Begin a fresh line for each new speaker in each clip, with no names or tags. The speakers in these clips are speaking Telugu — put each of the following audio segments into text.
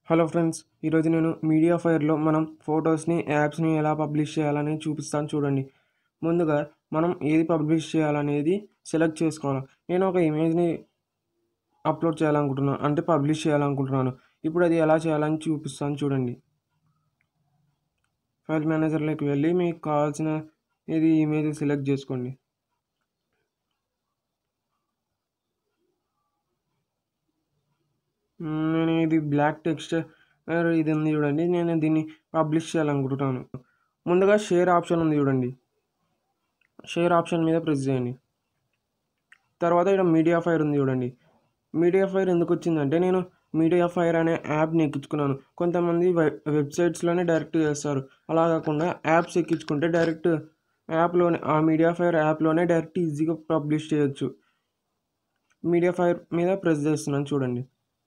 హలో ఫ్రెండ్స్ ఈరోజు నేను మీడియా ఫైర్లో మనం ఫొటోస్ని యాప్స్ని ఎలా పబ్లిష్ చేయాలని చూపిస్తాను చూడండి ముందుగా మనం ఏది పబ్లిష్ చేయాలనేది సెలెక్ట్ చేసుకోవాలి నేను ఒక ఇమేజ్ని అప్లోడ్ చేయాలనుకుంటున్నాను అంటే పబ్లిష్ చేయాలనుకుంటున్నాను ఇప్పుడు అది ఎలా చేయాలని చూపిస్తాను చూడండి ఫైల్ మేనేజర్లోకి వెళ్ళి మీకు కావాల్సిన ఇది ఇమేజ్ సెలెక్ట్ చేసుకోండి మ్మ్, నేను ఇది బ్లాక్ టెక్స్ట్ ఇది ఉంది చూడండి నేను దీన్ని పబ్లిష్ చేయాలనుకుంటున్నాను ముందుగా షేర్ ఆప్షన్ ఉంది చూడండి షేర్ ఆప్షన్ మీద ప్రెస్ చేయండి తర్వాత ఇక్కడ మీడియా ఫైర్ ఉంది చూడండి మీడియా ఫైర్ ఎందుకు వచ్చిందంటే నేను మీడియా ఫైర్ అనే యాప్ని ఎక్కించుకున్నాను కొంతమంది వెబ్ వెబ్సైట్స్లోనే డైరెక్ట్ చేస్తారు అలా కాకుండా యాప్స్ ఎక్కించుకుంటే డైరెక్ట్ యాప్లోనే ఆ మీడియా ఫైర్ యాప్లోనే డైరెక్ట్ ఈజీగా పబ్లిష్ చేయొచ్చు మీడియా ఫైర్ మీద ప్రెస్ చేస్తున్నాను చూడండి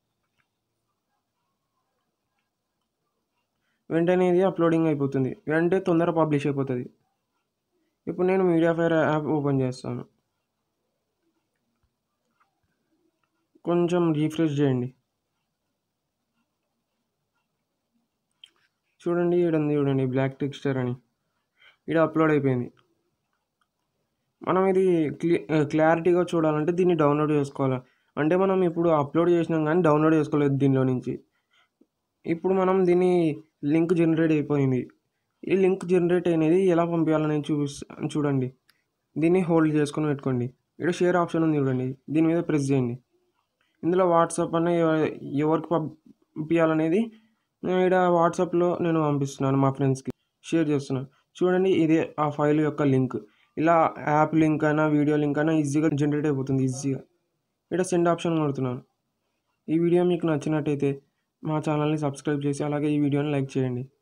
వెంటనే ఇది అప్లోడింగ్ అయిపోతుంది వెంటనే తొందర పబ్లిష్ అయిపోతుంది ఇప్పుడు నేను మీడియా ఫైర్ యాప్ ఓపెన్ చేస్తాను కొంచెం రీఫ్రెష్ చేయండి చూడండి ఇక్కడ ఉంది చూడండి బ్లాక్ టెక్స్చర్ అని ఇక్కడ అప్లోడ్ అయిపోయింది మనం ఇది క్లి క్లారిటీగా చూడాలంటే దీన్ని డౌన్లోడ్ చేసుకోవాలి అంటే మనం ఇప్పుడు అప్లోడ్ చేసినాం కానీ డౌన్లోడ్ చేసుకోలేదు దీనిలో నుంచి ఇప్పుడు మనం దీన్ని లింక్ జనరేట్ అయిపోయింది ఈ లింక్ జనరేట్ అయినది ఎలా పంపించాలని చూపిస్తాను చూడండి దీన్ని హోల్డ్ చేసుకొని పెట్టుకోండి ఇక్కడ షేర్ ఆప్షన్ ఉంది చూడండి దీని మీద ప్రెస్ చేయండి ఇందులో వాట్సాప్ అన్న ఎవ- ఎవరికి పంపించాలనేది నేను ఇక్కడ వాట్సాప్లో నేను పంపిస్తున్నాను మా ఫ్రెండ్స్కి షేర్ చేస్తున్నాను చూడండి ఇదే ఆ ఫైల్ యొక్క లింక్ ఇలా యాప్ లింక్ అయినా వీడియో లింక్ అయినా ఈజీగా జనరేట్ అయిపోతుంది ఈజీగా ఇక్కడ సెండ్ ఆప్షన్ కొడుతున్నాను ఈ వీడియో మీకు నచ్చినట్టయితే మా ఛానల్ని సబ్స్క్రైబ్ చేసి అలాగే ఈ వీడియోని లైక్ చేయండి